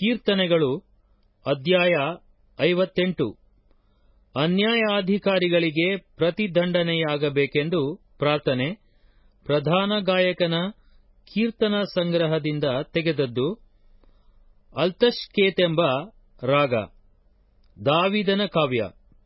ಕೀರ್ತನೆಗಳು ಅಧ್ಯಾಯ ಐವತ್ತೆಂಟು ಅನ್ಯಾಯಾಧಿಕಾರಿಗಳಿಗೆ ಪ್ರತಿದಂಡನೆಯಾಗಬೇಕೆಂದು ಪ್ರಾರ್ಥನೆ ಪ್ರಧಾನ ಗಾಯಕನ ಕೀರ್ತನ ಸಂಗ್ರಹದಿಂದ ತೆಗೆದದ್ದು ಅಲ್ತಷ್ಕೇತೆಂಬ ರಾಗ ದಾವಿದನ ಕಾವ್ಯ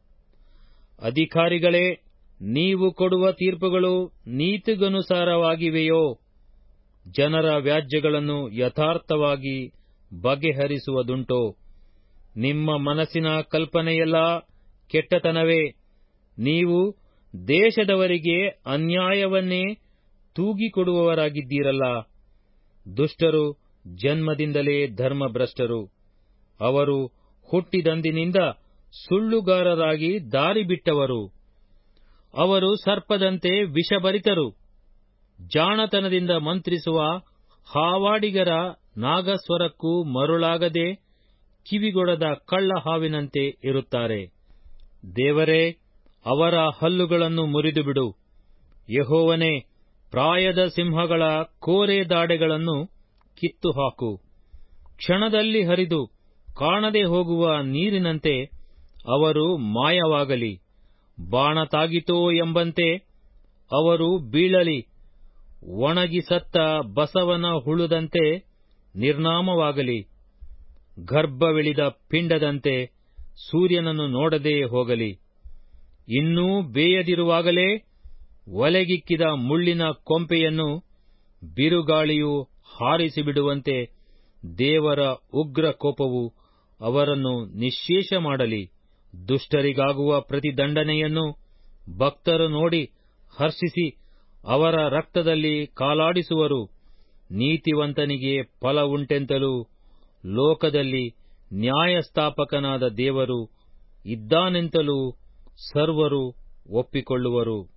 ಅಧಿಕಾರಿಗಳೇ ನೀವು ಕೊಡುವ ತೀರ್ಪುಗಳು ನೀತಿಗನುಸಾರವಾಗಿವೆಯೋ ಜನರ ವ್ಯಾಜ್ಯಗಳನ್ನು ಯಥಾರ್ಥವಾಗಿ ಬಗೆಹರಿಸುವುದುಂಟೋ ನಿಮ್ಮ ಮನಸ್ಸಿನ ಕಲ್ಪನೆಯೆಲ್ಲ ಕೆಟ್ಟತನವೇ ನೀವು ದೇಶದವರಿಗೆ ಅನ್ಯಾಯವನ್ನೇ ತೂಗಿಕೊಡುವವರಾಗಿದ್ದೀರಲ್ಲ ದುಷ್ಟರು ಜನ್ಮದಿಂದಲೇ ಧರ್ಮಭ್ರಷ್ಟರು ಅವರು ಹುಟ್ಟಿದಂದಿನಿಂದ ಸುಳ್ಳುಗಾರರಾಗಿ ದಾರಿ ಬಿಟ್ಟವರು ಅವರು ಸರ್ಪದಂತೆ ವಿಷಭರಿತರು ಜಾಣತನದಿಂದ ಮಂತ್ರಿಸುವ ಹಾವಾಡಿಗರ ನಾಗಸ್ವರಕ್ಕೂ ಮರುಳಾಗದೆ ಕಿವಿಗೊಡದ ಕಳ್ಳ ಹಾವಿನಂತೆ ಇರುತ್ತಾರೆ ದೇವರೇ ಅವರ ಹಲ್ಲುಗಳನ್ನು ಮುರಿದುಬಿಡು ಯಹೋವನೇ ಪ್ರಾಯದ ಸಿಂಹಗಳ ಕೋರೆ ದಾಡೆಗಳನ್ನು ಕಿತ್ತು ಹಾಕು ಕ್ಷಣದಲ್ಲಿ ಹರಿದು ಕಾಣದೆ ಹೋಗುವ ನೀರಿನಂತೆ ಅವರು ಮಾಯವಾಗಲಿ ಬಾಣ ತಾಗಿತೋ ಎಂಬಂತೆ ಅವರು ಬೀಳಲಿ ಒಣಗಿ ಸತ್ತ ಬಸವನ ಹುಳುದಂತೆ ನಿರ್ನಾಮವಾಗಲಿ ಗರ್ಭವಿಳಿದ ಪಿಂಡದಂತೆ ಸೂರ್ಯನನ್ನು ನೋಡದೇ ಹೋಗಲಿ ಇನ್ನೂ ಬೇಯದಿರುವಾಗಲೇ ಒಲೆಗಿಕ್ಕಿದ ಮುಳ್ಳಿನ ಕೊಂಪೆಯನ್ನು ಬಿರುಗಾಳಿಯು ಹಾರಿಸಿಬಿಡುವಂತೆ ದೇವರ ಉಗ್ರ ಕೋಪವು ಅವರನ್ನು ನಿಶ್ಶೇಷ ಮಾಡಲಿ ದುಷ್ಟರಿಗಾಗುವ ಪ್ರತಿದಂಡನೆಯನ್ನು ಭಕ್ತರು ನೋಡಿ ಹರ್ಷಿಸಿ ಅವರ ರಕ್ತದಲ್ಲಿ ಕಾಲಾಡಿಸುವರು ನೀತಿವಂತನಿಗೆ ಫಲವುಂಟೆಂತಲೂ ಲೋಕದಲ್ಲಿ ನ್ಯಾಯಸ್ಥಾಪಕನಾದ ದೇವರು ಇದ್ದಾನೆಂತಲೂ ಸರ್ವರು ಒಪ್ಪಿಕೊಳ್ಳುವರು